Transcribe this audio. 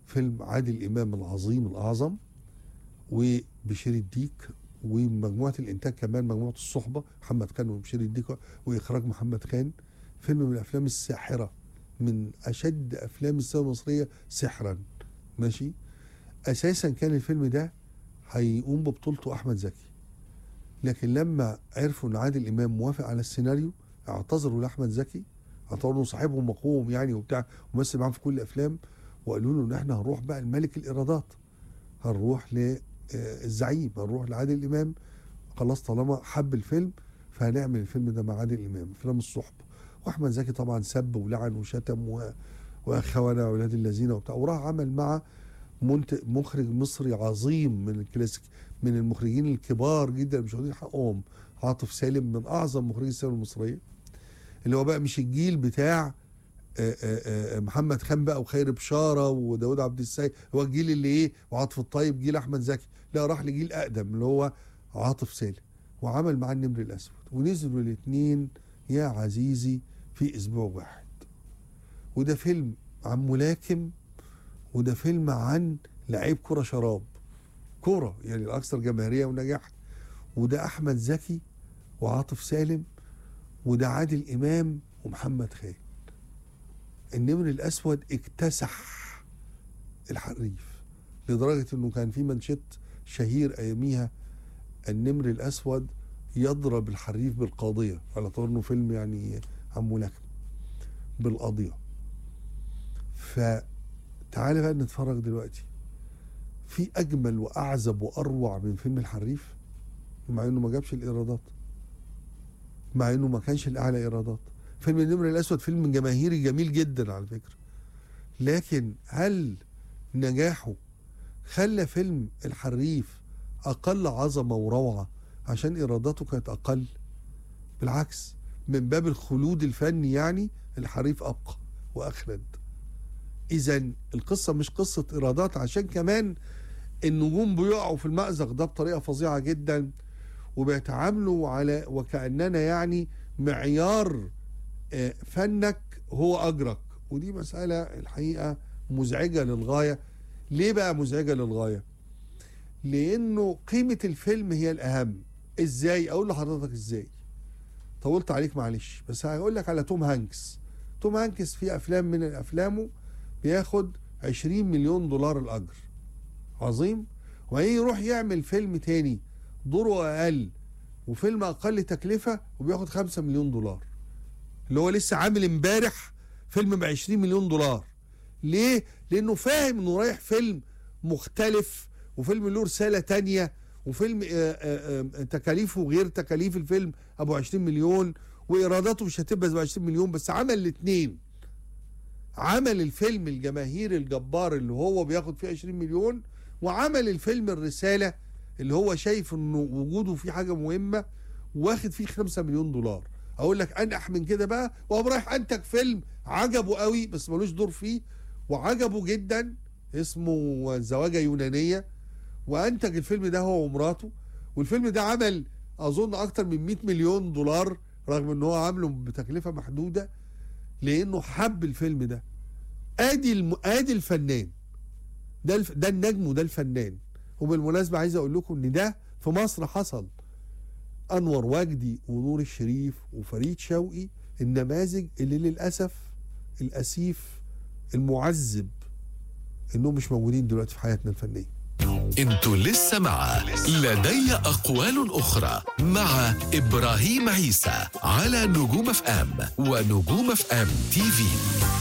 فيلم عادل امام العظيم الاعظم وبشير الديك ومجموعه الانتاج كمان مجموعه الصحبه محمد خان وبشير الديك واخراج محمد خان فيلم من الافلام الساحره من اشد افلام السينما المصريه سحرا ماشي اساسا كان الفيلم ده هيقوم ببطولته احمد زكي لكن لما عرفوا ان عادل امام موافق على السيناريو اعتذروا لاحمد زكي اعتبروا انه صاحبهم مقوم يعني وبتاع ومثل معاهم في كل الافلام وقالوا له ان احنا هنروح بقى لملك الايرادات هنروح للزعيم هنروح لعادل امام خلاص طالما حب الفيلم فهنعمل الفيلم ده مع عادل امام فيلم الصحبه واحمد زكي طبعا سب ولعن وشتم و... واخوانا اولاد الذين وبتاع وراح عمل مع منتج مخرج مصري عظيم من الكلاسيك من المخرجين الكبار جدا مش واخدين حقهم عاطف سالم من اعظم مخرجي السينما المصريه اللي هو بقى مش الجيل بتاع آه، آه، آه، محمد خان بقى وخير بشاره وداود عبد السيد هو الجيل اللي ايه وعاطف الطيب جيل احمد زكي لا راح لجيل اقدم اللي هو عاطف سالم وعمل معاه النمر الاسود ونزلوا الاثنين يا عزيزي في اسبوع واحد وده فيلم عن ملاكم وده فيلم عن لعيب كرة شراب كرة يعني الأكثر جماهيرية ونجاح وده أحمد زكي وعاطف سالم وده عادل إمام ومحمد خان النمر الأسود اكتسح الحريف لدرجة إنه كان في منشط شهير أياميها النمر الأسود يضرب الحريف بالقاضية على اعتبار إنه فيلم يعني عن ملاكمة بالقضية فتعالى بقى نتفرج دلوقتي في اجمل واعزب واروع من فيلم الحريف مع انه ما جابش الايرادات مع انه ما كانش الاعلى ايرادات فيلم النمر الاسود فيلم جماهيري جميل جدا على فكره لكن هل نجاحه خلى فيلم الحريف اقل عظمه وروعه عشان ايراداته كانت اقل بالعكس من باب الخلود الفني يعني الحريف ابقى واخلد اذا القصه مش قصه ايرادات عشان كمان النجوم بيقعوا في المأزق ده بطريقه فظيعه جدا وبيتعاملوا على وكاننا يعني معيار آه، فنك هو اجرك ودي مساله الحقيقه مزعجه للغايه ليه بقى مزعجه للغايه لانه قيمه الفيلم هي الاهم ازاي اقول لحضرتك ازاي طولت عليك معلش بس هقول لك على توم هانكس توم هانكس في افلام من افلامه بياخد 20 مليون دولار الاجر عظيم وبعدين يروح يعمل فيلم تاني دوره اقل وفيلم اقل تكلفه وبياخد 5 مليون دولار اللي هو لسه عامل امبارح فيلم ب 20 مليون دولار ليه؟ لانه فاهم انه رايح فيلم مختلف وفيلم له رساله تانية وفيلم آه، آه، آه، تكاليفه غير تكاليف الفيلم ابو 20 مليون وايراداته مش هتبقى ب 20 مليون بس عمل الاثنين عمل الفيلم الجماهيري الجبار اللي هو بياخد فيه 20 مليون وعمل الفيلم الرساله اللي هو شايف انه وجوده فيه حاجه مهمه واخد فيه 5 مليون دولار اقول لك انقح من كده بقى وقام رايح انتج فيلم عجبه قوي بس ملوش دور فيه وعجبه جدا اسمه زواجه يونانيه وانتج الفيلم ده هو ومراته والفيلم ده عمل اظن اكتر من 100 مليون دولار رغم ان هو عامله بتكلفه محدوده لانه حب الفيلم ده ادي الم... ادي الفنان ده الف... ده النجم وده الفنان وبالمناسبه عايز اقول لكم ان ده في مصر حصل انور وجدي ونور الشريف وفريد شوقي النماذج اللي للاسف الاسيف المعذب انهم مش موجودين دلوقتي في حياتنا الفنيه انتوا لسه مع لدي أقوال أخرى مع إبراهيم عيسى على نجوم اف ام ونجوم اف ام تي في